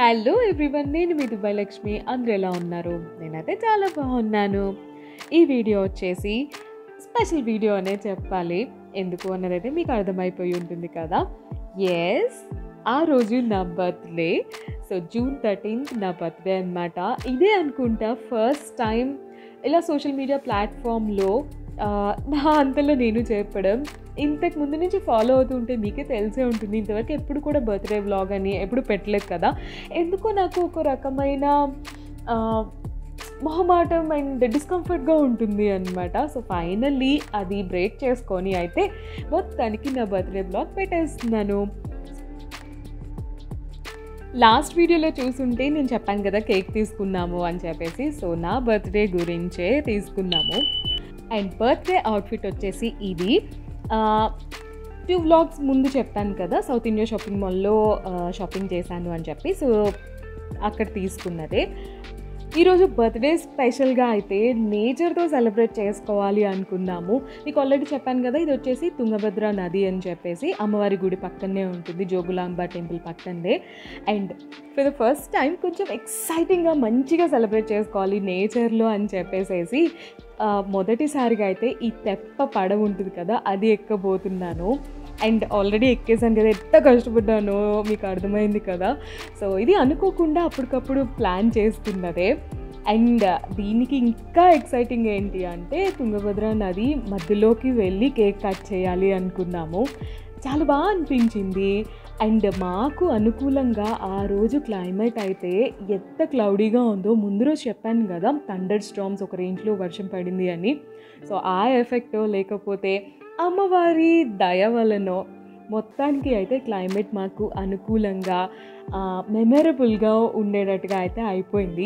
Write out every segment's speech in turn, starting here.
hello everyone నేను మీ Dubai Lakshmi అందరూ ఎలా ఉన్నారు నేనైతే చాలా బాగున్నాను ఈ వీడియో వచ్చేసి స్పెషల్ వీడియో అనే చెప్పాలి ఎందుకు అన్నదైతే మీకు అర్థమైపోయి ఉంటుంది కదా ఎస్ ఆ రోజు నా బర్త్డే సో జూన్ థర్టీన్త్ నా బర్త్డే అనమాట ఇదే అనుకుంటా ఫస్ట్ టైం ఇలా సోషల్ మీడియా ప్లాట్ఫామ్లో నా అంతలో నేను చెప్పడం ఇంతకు ముందు నుంచి ఫాలో అవుతుంటే మీకే తెలిసే ఉంటుంది ఇంతవరకు ఎప్పుడు కూడా బర్త్డే వ్లాగ్ అని ఎప్పుడు పెట్టలేదు కదా ఎందుకో నాకు ఒక రకమైన ఆ, మొహమాటం అండ్ డిస్కంఫర్ట్గా ఉంటుంది అనమాట సో ఫైనల్లీ అది బ్రేక్ చేసుకొని అయితే మొత్తానికి నా బర్త్డే బ్లాగ్ పెట్టేస్తున్నాను లాస్ట్ వీడియోలో చూసుంటే నేను చెప్పాను కదా కేక్ తీసుకున్నాము అని చెప్పేసి సో నా బర్త్డే గురించే తీసుకున్నాము అండ్ బర్త్డే అవుట్ఫిట్ వచ్చేసి ఇది టూ వ్లాగ్స్ ముందు చెప్పాను కదా సౌత్ ఇండియా షాపింగ్ మాల్లో షాపింగ్ చేశాను అని చెప్పి సో అక్కడ తీసుకున్నదే ఈరోజు బర్త్డే స్పెషల్గా అయితే నేచర్తో సెలబ్రేట్ చేసుకోవాలి అనుకున్నాము మీకు ఆల్రెడీ చెప్పాను కదా ఇది వచ్చేసి తుంగభద్ర నది అని చెప్పేసి అమ్మవారి గుడి పక్కనే ఉంటుంది జోగులాంబ టెంపుల్ పక్కనే and for the first time కొంచెం ఎక్సైటింగ్గా మంచిగా సెలబ్రేట్ చేసుకోవాలి నేచర్లో అని చెప్పేసేసి ఆ, మొదటిసారిగా అయితే ఈ తెప్ప పడవ ఉంటుంది కదా అది ఎక్కబోతున్నాను అండ్ ఆల్రెడీ ఎక్కేసాను కదా ఎంత కష్టపడ్డానో మీకు అర్థమైంది కదా సో ఇది అనుకోకుండా అప్పటికప్పుడు ప్లాన్ చేసుకున్నదే అండ్ దీనికి ఇంకా ఎక్సైటింగ్ ఏంటి అంటే తుంగభద్ర నది మధ్యలోకి వెళ్ళి కేక్ కట్ చేయాలి అనుకున్నాము చాలా బాగా అనిపించింది అండ్ మాకు అనుకూలంగా ఆ రోజు క్లైమేట్ అయితే ఎంత క్లౌడీగా ఉందో ముందు రోజు చెప్పాను కదా థండర్ స్టామ్స్ ఒక రేంజ్లో వర్షం పడింది అని సో ఆ ఎఫెక్ట్ లేకపోతే అమ్మవారి దయ వలనో మొత్తానికి అయితే క్లైమేట్ మాకు అనుకూలంగా మెమరబుల్గా ఉండేటట్టుగా అయితే అయిపోయింది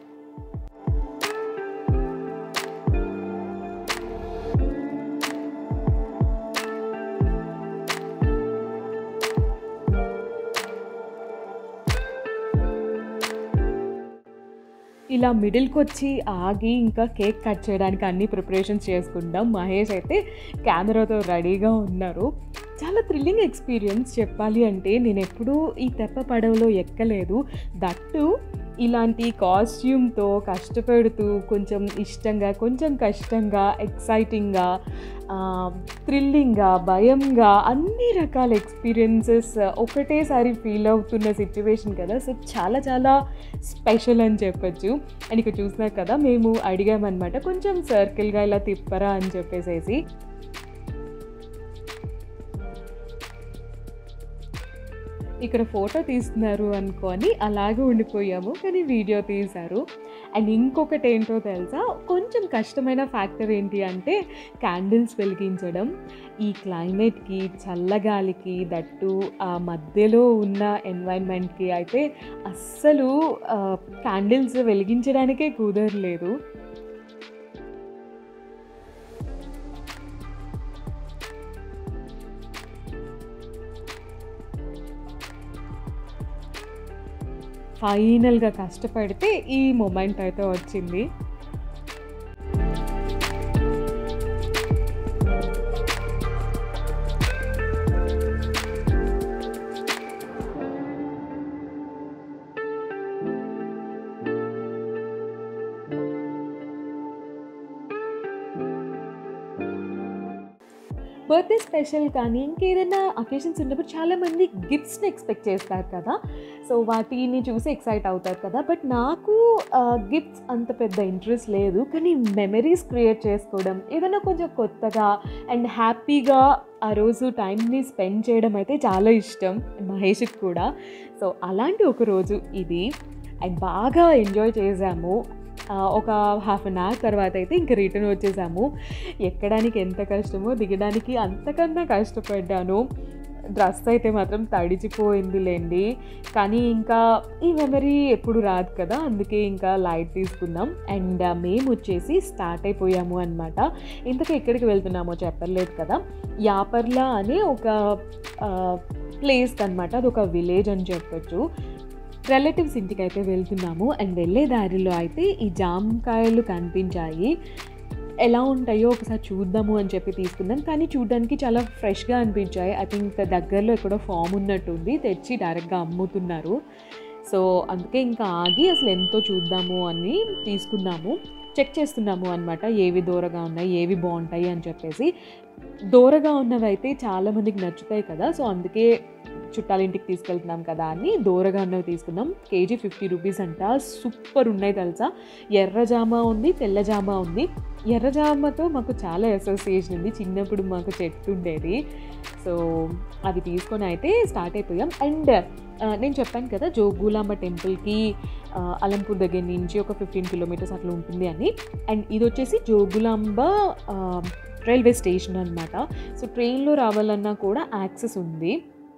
ఇలా మిడిల్కి వచ్చి ఆగి ఇంకా కేక్ కట్ చేయడానికి అన్ని ప్రిపరేషన్స్ చేసుకుంటాం మహేష్ అయితే కెమెరాతో రెడీగా ఉన్నారు చాలా థ్రిల్లింగ్ ఎక్స్పీరియన్స్ చెప్పాలి అంటే నేను ఎప్పుడూ ఈ తెప్ప పడవలో ఎక్కలేదు దట్టు ఇలాంటి కాస్ట్యూమ్తో కష్టపడుతూ కొంచెం ఇష్టంగా కొంచెం కష్టంగా ఎక్సైటింగ్గా థ్రిల్లింగ్గా భయంగా అన్ని రకాల ఎక్స్పీరియన్సెస్ ఒకటేసారి ఫీల్ అవుతున్న సిచ్యువేషన్ కదా సో చాలా చాలా స్పెషల్ అని చెప్పొచ్చు అండ్ ఇక్కడ చూసినారు కదా మేము అడిగామన్నమాట కొంచెం సర్కిల్గా ఇలా తిప్పరా అని చెప్పేసేసి ఇక్కడ ఫోటో తీస్తున్నారు అనుకొని అలాగే ఉండిపోయాము కానీ వీడియో తీశారు అండ్ ఇంకొకటి ఏంటో తెలుసా కొంచెం కష్టమైన ఫ్యాక్టర్ ఏంటి అంటే క్యాండిల్స్ వెలిగించడం ఈ క్లైమేట్కి చల్లగాలికి దట్టు ఆ మధ్యలో ఉన్న ఎన్వైర్న్మెంట్కి అయితే అస్సలు క్యాండిల్స్ వెలిగించడానికే కుదరలేదు ఫైనల్గా కష్టపడితే ఈ మూమెంట్ అయితే వచ్చింది బర్త్డే స్పెషల్ కానీ ఇంకేదైనా అకేషన్స్ ఉన్నప్పుడు చాలామంది గిఫ్ట్స్ని ఎక్స్పెక్ట్ చేస్తారు కదా సో వాటిని చూసి ఎక్సైట్ అవుతారు కదా బట్ నాకు గిఫ్ట్స్ అంత పెద్ద ఇంట్రెస్ట్ లేదు కానీ మెమరీస్ క్రియేట్ చేసుకోవడం ఏదైనా కొంచెం కొత్తగా అండ్ హ్యాపీగా ఆ రోజు టైంని స్పెండ్ చేయడం అయితే చాలా ఇష్టం మహేష్కి కూడా సో అలాంటి ఒక రోజు ఇది అండ్ బాగా ఎంజాయ్ చేసాము ఆ, ఒక హాఫ్ అన్ అవర్ తర్వాత అయితే ఇంక రిటర్న్ వచ్చేసాము ఎక్కడానికి ఎంత కష్టమో దిగడానికి అంతకన్నా కష్టపడ్డాను డ్రెస్ అయితే మాత్రం తడిచిపోయింది లేండి కానీ ఇంకా ఈ మెమరీ ఎప్పుడు రాదు కదా అందుకే ఇంకా లైట్ తీసుకున్నాం అండ్ మేము వచ్చేసి స్టార్ట్ అయిపోయాము అనమాట ఇంతకు ఎక్కడికి వెళ్తున్నామో చెప్పలేదు కదా యాపర్లా అనే ఒక ప్లేస్ అనమాట అది ఒక విలేజ్ అని చెప్పొచ్చు రిలేటివ్స్ ఇంటికి అయితే వెళ్తున్నాము అండ్ వెళ్ళే దారిలో అయితే ఈ జామకాయలు కనిపించాయి ఎలా ఉంటాయో ఒకసారి చూద్దాము అని చెప్పి తీసుకున్నాం కానీ చూడడానికి చాలా ఫ్రెష్గా అనిపించాయి ఐ థింక్ దగ్గరలో ఎక్కడో ఫామ్ ఉన్నట్టుంది తెచ్చి డైరెక్ట్గా అమ్ముతున్నారు సో అందుకే ఇంకా ఆగి అసలు ఎంతో చూద్దాము అని తీసుకున్నాము చెక్ చేస్తున్నాము అనమాట ఏవి దూరగా ఉన్నాయి ఏవి బాగుంటాయి అని చెప్పేసి దూరగా ఉన్నవి అయితే చాలామందికి నచ్చుతాయి కదా సో అందుకే చుట్టాల ఇంటికి తీసుకెళ్తున్నాం కదా అని దూరగా ఉన్నవి తీసుకున్నాం కేజీ ఫిఫ్టీ రూపీస్ అంట సూపర్ ఉన్నాయి తెలుసా ఎర్ర జామ ఉంది తెల్ల జామ ఉంది ఎర్ర జామతో మాకు చాలా అసోసియేషన్ ఉంది చిన్నప్పుడు మాకు చెట్టు ఉండేది సో అది తీసుకొని అయితే స్టార్ట్ అయిపోయాం అండ్ నేను చెప్పాను కదా జోగులాంబ టెంపుల్కి ఆ, అలంపూర్ దగ్గర నుంచి ఒక ఫిఫ్టీన్ కిలోమీటర్స్ అట్లా ఉంటుంది అని అండ్ ఇది వచ్చేసి జోగులాంబ ఆ, రైల్వే స్టేషన్ అనమాట సో ట్రైన్లో రావాలన్నా కూడా యాక్సెస్ ఉంది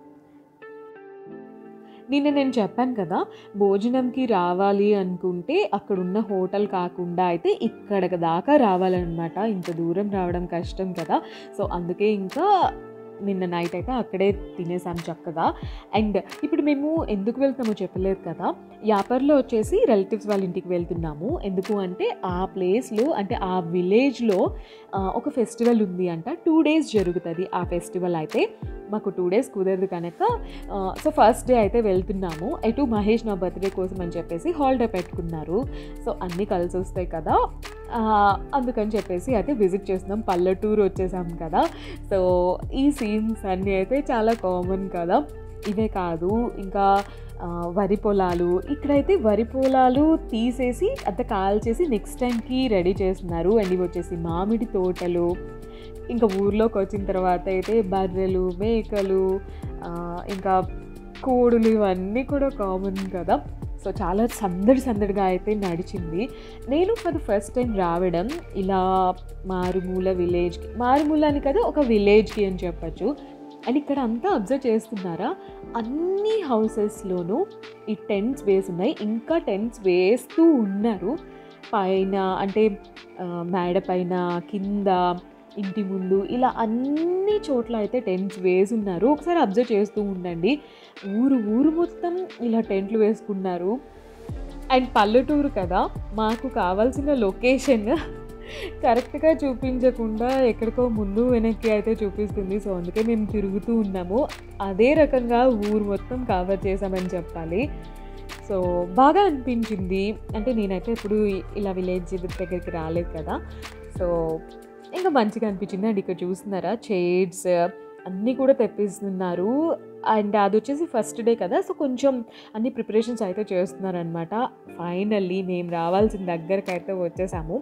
నిన్న నేను చెప్పాను కదా భోజనంకి రావాలి అనుకుంటే అక్కడ ఉన్న హోటల్ కాకుండా అయితే ఇక్కడ దాకా రావాలన్నమాట ఇంత దూరం రావడం కష్టం కదా సో అందుకే ఇంకా నిన్న నైట్ అయితే అక్కడే తినేసాం చక్కగా అండ్ ఇప్పుడు మేము ఎందుకు వెళ్తామో చెప్పలేదు కదా యాపర్లో వచ్చేసి రిలేటివ్స్ వాళ్ళ ఇంటికి వెళ్తున్నాము ఎందుకు అంటే ఆ ప్లేస్లో అంటే ఆ విలేజ్లో ఒక ఫెస్టివల్ ఉంది అంట టూ డేస్ జరుగుతుంది ఆ ఫెస్టివల్ అయితే మాకు టూ డేస్ కుదరదు కనుక సో ఫస్ట్ డే అయితే వెళ్తున్నాము ఎటు మహేష్ నా బర్త్డే కోసం అని చెప్పేసి హాలిడే పెట్టుకున్నారు సో అన్నీ కలిసి వస్తాయి కదా ఆ, అందుకని చెప్పేసి అయితే విజిట్ చేస్తున్నాం పల్లెటూరు వచ్చేసాం కదా సో ఈ సీన్స్ అన్నీ అయితే చాలా కామన్ కదా ఇవే కాదు ఇంకా ఆ, వరి పొలాలు ఇక్కడైతే వరి పొలాలు తీసేసి అంత కాల్చేసి నెక్స్ట్ టైంకి రెడీ చేస్తున్నారు అండ్ ఇవి వచ్చేసి మామిడి తోటలు ఇంకా ఊర్లోకి వచ్చిన తర్వాత అయితే బర్రెలు మేకలు ఆ, ఇంకా కోడులు ఇవన్నీ కూడా కామన్ కదా సో చాలా సందడి సందడిగా అయితే నడిచింది నేను ఫర్ ద ఫస్ట్ టైం రావడం ఇలా మారుమూల విలేజ్కి మారుమూల అని కదా ఒక విలేజ్కి అని చెప్పచ్చు అండ్ ఇక్కడ అంతా అబ్జర్వ్ చేస్తున్నారా అన్ని హౌసెస్లోనూ ఈ టెంట్స్ వేసి ఉన్నాయి ఇంకా టెంట్స్ వేస్తూ ఉన్నారు పైన అంటే ఆ, మేడ పైన కింద ఇంటి ముందు ఇలా అన్ని చోట్ల అయితే టెంట్స్ వేసి ఉన్నారు ఒకసారి అబ్జర్వ్ చేస్తూ ఉండండి ఊరు ఊరు మొత్తం ఇలా టెంట్లు వేసుకున్నారు అండ్ పల్లెటూరు కదా మాకు కావాల్సిన లొకేషన్ కరెక్ట్గా చూపించకుండా ఎక్కడికో ముందు వెనక్కి అయితే చూపిస్తుంది సో అందుకే మేము తిరుగుతూ ఉన్నాము అదే రకంగా ఊరు మొత్తం కవర్ చేసామని చెప్పాలి సో బాగా అనిపించింది అంటే నేనైతే ఇప్పుడు ఇలా విలేజ్ దగ్గరికి రాలేదు కదా సో ఇంకా మంచిగా అనిపించింది అండ్ ఇక్కడ చూస్తున్నారా చైర్స్ అన్నీ కూడా తెప్పిస్తున్నారు అండ్ అది వచ్చేసి ఫస్ట్ డే కదా సో కొంచెం అన్ని ప్రిపరేషన్స్ అయితే చేస్తున్నారనమాట ఫైనల్లీ మేము రావాల్సిన దగ్గరకు అయితే వచ్చేసాము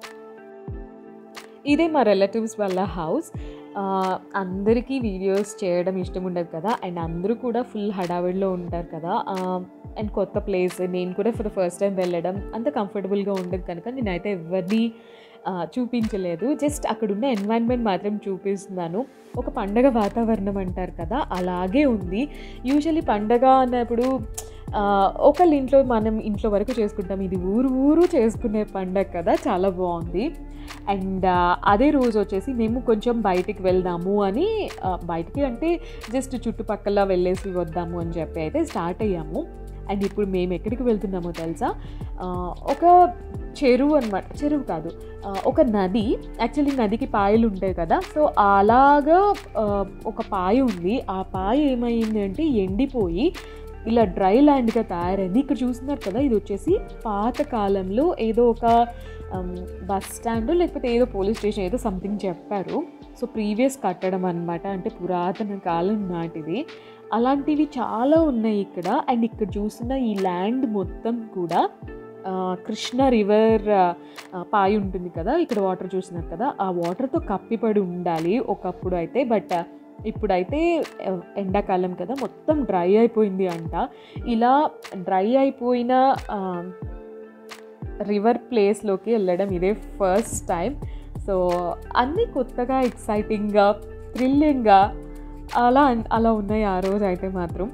ఇదే మా రిలేటివ్స్ వాళ్ళ హౌస్ ఆ, అందరికీ వీడియోస్ చేయడం ఇష్టం ఉండదు కదా అండ్ అందరూ కూడా ఫుల్ హడావిడిలో ఉంటారు కదా ఆ, అండ్ కొత్త ప్లేస్ నేను కూడా ఫర్ ద ఫస్ట్ టైం వెళ్ళడం అంత కంఫర్టబుల్గా ఉండదు కనుక నేనైతే ఎవరిని ఆ, చూపించలేదు జస్ట్ అక్కడున్న ఎన్వైర్న్మెంట్ మాత్రం చూపిస్తున్నాను ఒక పండగ వాతావరణం అంటారు కదా అలాగే ఉంది యూజువలీ పండగ అన్నప్పుడు ఆ, ఒకళ్ళ ఇంట్లో మనం ఇంట్లో వరకు చేసుకుంటాం ఇది ఊరు ఊరు చేసుకునే పండగ కదా చాలా బాగుంది అండ్ అదే రోజు వచ్చేసి మేము కొంచెం బయటికి వెళ్దాము అని ఆ, బయటికి అంటే జస్ట్ చుట్టుపక్కల వెళ్ళేసి వద్దాము అని చెప్పి అయితే స్టార్ట్ అయ్యాము అండ్ ఇప్పుడు మేము ఎక్కడికి వెళ్తున్నామో తెలుసా ఆ, ఒక చెరువు అనమాట చెరువు కాదు ఆ, ఒక నది యాక్చువల్లీ నదికి పాయలు ఉంటాయి కదా సో అలాగా ఆ, ఒక పాయ ఉంది ఆ పాయ ఏమైంది అంటే ఎండిపోయి ఇలా డ్రై ల్యాండ్గా తయారైంది ఇక్కడ చూస్తున్నారు కదా ఇది వచ్చేసి పాత కాలంలో ఏదో ఒక బస్ స్టాండ్ లేకపోతే ఏదో పోలీస్ స్టేషన్ ఏదో సంథింగ్ చెప్పారు సో ప్రీవియస్ కట్టడం అనమాట అంటే పురాతన కాలం నాటిది అలాంటివి చాలా ఉన్నాయి ఇక్కడ అండ్ ఇక్కడ చూస్తున్న ఈ ల్యాండ్ మొత్తం కూడా ఆ, కృష్ణ రివర్ పాయి ఉంటుంది కదా ఇక్కడ వాటర్ చూస్తున్నారు కదా ఆ వాటర్తో కప్పిపడి ఉండాలి ఒకప్పుడు అయితే బట్ ఇప్పుడైతే ఆ, ఎండాకాలం కదా మొత్తం డ్రై అయిపోయింది అంట ఇలా డ్రై అయిపోయిన ఆ, రివర్ ప్లేస్లోకి వెళ్ళడం ఇదే ఫస్ట్ టైం సో అన్నీ కొత్తగా ఎక్సైటింగ్గా థ్రిల్లింగ్గా అలా అలా ఉన్నాయి ఆ రోజు అయితే మాత్రం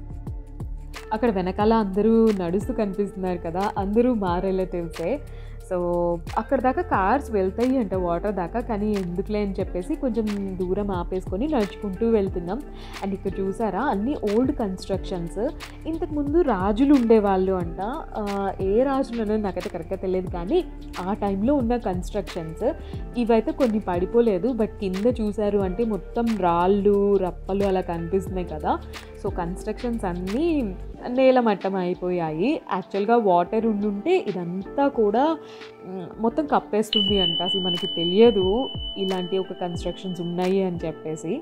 అక్కడ వెనకాల అందరూ నడుస్తూ కనిపిస్తున్నారు కదా అందరూ మా రిలేటివ్సే సో అక్కడ దాకా కార్స్ వెళ్తాయి అంట వాటర్ దాకా కానీ ఎందుకులే అని చెప్పేసి కొంచెం దూరం ఆపేసుకొని నడుచుకుంటూ వెళ్తున్నాం అండ్ ఇక్కడ చూసారా అన్ని ఓల్డ్ కన్స్ట్రక్షన్స్ ఇంతకుముందు రాజులు ఉండేవాళ్ళు అంట ఆ, ఏ రాజులను నాకైతే కరెక్ట్గా తెలియదు కానీ ఆ టైంలో ఉన్న కన్స్ట్రక్షన్స్ ఇవైతే కొన్ని పడిపోలేదు బట్ కింద చూసారు అంటే మొత్తం రాళ్ళు రప్పలు అలా కనిపిస్తున్నాయి కదా సో కన్స్ట్రక్షన్స్ అన్నీ నేలమట్టం అయిపోయాయి యాక్చువల్గా వాటర్ ఉండుంటే ఇదంతా కూడా మ్, మొత్తం కప్పేస్తుంది అంట అసలు మనకి తెలియదు ఇలాంటి ఒక కన్స్ట్రక్షన్స్ ఉన్నాయి అని చెప్పేసి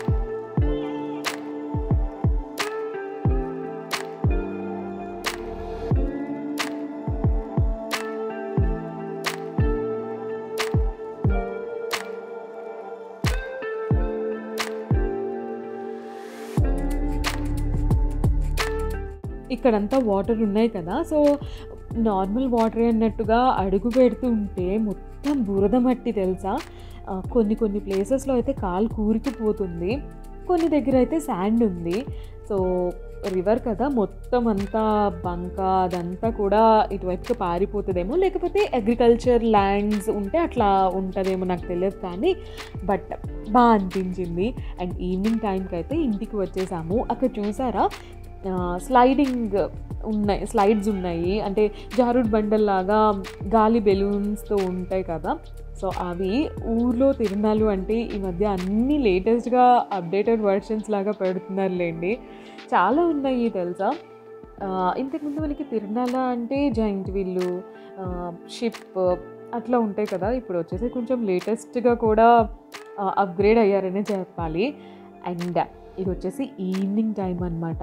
ఇక్కడంతా వాటర్ ఉన్నాయి కదా సో నార్మల్ వాటర్ అన్నట్టుగా అడుగు పెడుతూ ఉంటే మొత్తం బురద మట్టి తెలుసా ఆ, కొన్ని కొన్ని ప్లేసెస్లో అయితే కాలు కూరికిపోతుంది కొన్ని దగ్గర అయితే శాండ్ ఉంది సో రివర్ కదా మొత్తం అంతా బంక అదంతా కూడా ఇటువైపుకి పారిపోతుందేమో లేకపోతే అగ్రికల్చర్ ల్యాండ్స్ ఉంటే అట్లా ఉంటుందేమో నాకు తెలియదు కానీ బట్ బాగా అనిపించింది అండ్ ఈవినింగ్ టైంకి అయితే ఇంటికి వచ్చేసాము అక్కడ చూసారా స్లైడింగ్ ఉన్నాయి స్లైడ్స్ ఉన్నాయి అంటే జారుడ్ బండల్లాగా గాలి బెలూన్స్తో ఉంటాయి కదా సో అవి ఊర్లో తిరునాళ్ళు అంటే ఈ మధ్య అన్ని లేటెస్ట్గా అప్డేటెడ్ వర్షన్స్ లాగా పెడుతున్నారులేండి చాలా ఉన్నాయి తెలుసా ఆ, ఇంతకుముందు మనకి తిరునాళ్ళ అంటే జాయింట్ వీళ్ళు షిప్ అట్లా ఉంటాయి కదా ఇప్పుడు వచ్చేసి కొంచెం లేటెస్ట్గా కూడా అప్గ్రేడ్ అయ్యారనే చెప్పాలి అండ్ ఇది వచ్చేసి ఈవినింగ్ టైం అనమాట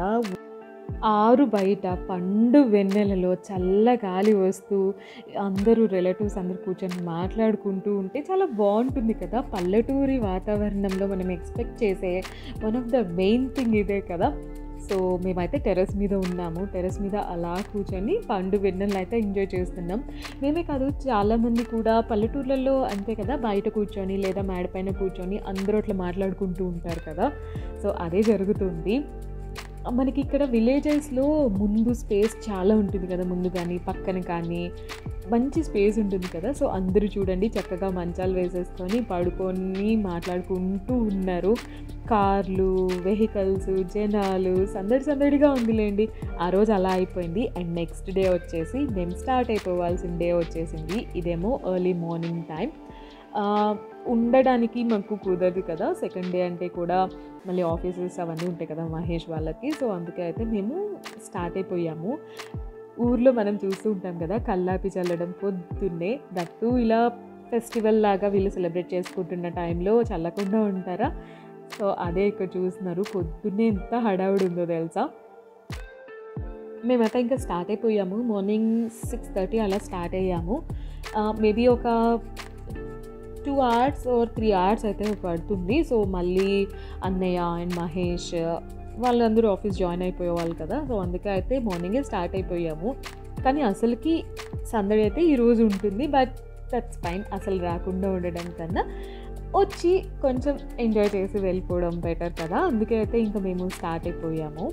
ఆరు బయట పండు వెన్నెలలో చల్ల గాలి వస్తూ అందరూ రిలేటివ్స్ అందరూ కూర్చొని మాట్లాడుకుంటూ ఉంటే చాలా బాగుంటుంది కదా పల్లెటూరి వాతావరణంలో మనం ఎక్స్పెక్ట్ చేసే one of the main thing ఇదే కదా సో మేమైతే టెర్రస్ మీద ఉన్నాము టెర్రస్ మీద అలా కూర్చొని పండు వెన్నెలను అయితే ఎంజాయ్ చేస్తున్నాం మేమే కాదు చాలామంది కూడా పల్లెటూర్లలో అంతే కదా బయట కూర్చొని లేదా మేడపైన కూర్చొని అందరూ అట్లా మాట్లాడుకుంటూ ఉంటారు కదా సో అదే జరుగుతుంది మనకి ఇక్కడ విలేజెస్లో ముందు స్పేస్ చాలా ఉంటుంది కదా ముందు కానీ పక్కన కానీ మంచి స్పేస్ ఉంటుంది కదా సో అందరూ చూడండి చక్కగా మంచాలు వేసేసుకొని పడుకొని మాట్లాడుకుంటూ ఉన్నారు కార్లు వెహికల్స్ జనాలు సందడి సందడిగా ఉందిలేండి ఆ రోజు అలా అయిపోయింది అండ్ నెక్స్ట్ డే వచ్చేసి మేము స్టార్ట్ అయిపోవాల్సిన డే వచ్చేసింది ఇదేమో ఎర్లీ మార్నింగ్ టైం ఉండడానికి మాకు కుదరదు కదా సెకండ్ డే అంటే కూడా మళ్ళీ ఆఫీసెస్ అవన్నీ ఉంటాయి కదా మహేష్ వాళ్ళకి సో అందుకే అయితే మేము స్టార్ట్ అయిపోయాము ఊర్లో మనం చూస్తూ ఉంటాం కదా కల్లాపి చల్లడం పొద్దున్నే దట్టు ఇలా ఫెస్టివల్ లాగా వీళ్ళు సెలబ్రేట్ చేసుకుంటున్న టైంలో చల్లకుండా ఉంటారా సో అదే ఇక్కడ చూస్తున్నారు పొద్దున్నే ఎంత హడావుడి ఉందో తెలుసా మేమైతే ఇంకా స్టార్ట్ అయిపోయాము మార్నింగ్ సిక్స్ థర్టీ అలా స్టార్ట్ అయ్యాము మేబీ ఒక two hours or three hours అయితే పడుతుంది సో మళ్ళీ అన్నయ్య అండ్ మహేష్ వాళ్ళందరూ ఆఫీస్ జాయిన్ అయిపోయేవాళ్ళు కదా సో అందుకే అయితే మార్నింగే స్టార్ట్ అయిపోయాము కానీ అసలుకి సందడి అయితే ఈరోజు ఉంటుంది బట్ దట్స్ ఫైన్ అసలు రాకుండా ఉండడం కన్నా వచ్చి కొంచెం ఎంజాయ్ చేసి వెళ్ళిపోవడం బెటర్ కదా అందుకే అయితే ఇంకా మేము స్టార్ట్ అయిపోయాము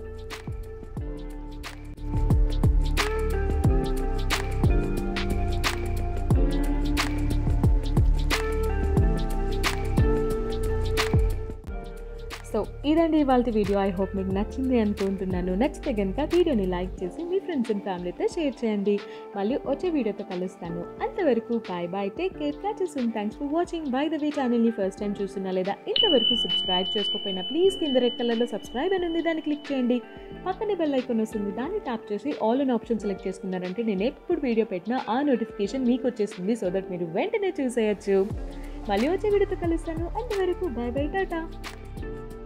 సో ఇదండి ఇవాళ వీడియో ఐ హోప్ మీకు నచ్చింది అనుకుంటున్నాను నచ్చితే కనుక వీడియోని లైక్ చేసి మీ ఫ్రెండ్స్ అండ్ ఫ్యామిలీతో షేర్ చేయండి మళ్ళీ వచ్చే వీడియోతో కలుస్తాను అంతవరకు బాయ్ బాయ్ టేక్ కేర్ క్యాచెస్ thanks for watching by the way ఛానల్ని ఫస్ట్ టైం చూస్తున్నా లేదా ఇంతవరకు సబ్స్క్రైబ్ చేసుకోకపోయినా ప్లీజ్ కింద రెడ్ కలర్లో సబ్స్క్రైబ్ అని ఉంది దాన్ని క్లిక్ చేయండి పక్కనే బెల్ ఐకాన్ వస్తుంది దాన్ని ట్యాప్ చేసి ఆల్ అన్ ఆప్షన్ సెలెక్ట్ చేసుకున్నారంటే నేను ఎప్పుడు వీడియో పెట్టినా ఆ నోటిఫికేషన్ మీకు వచ్చేస్తుంది సో దట్ మీరు వెంటనే చూసేయచ్చు మళ్ళీ వచ్చే వీడియోతో కలుస్తాను అంతవరకు బాయ్ బై టాటా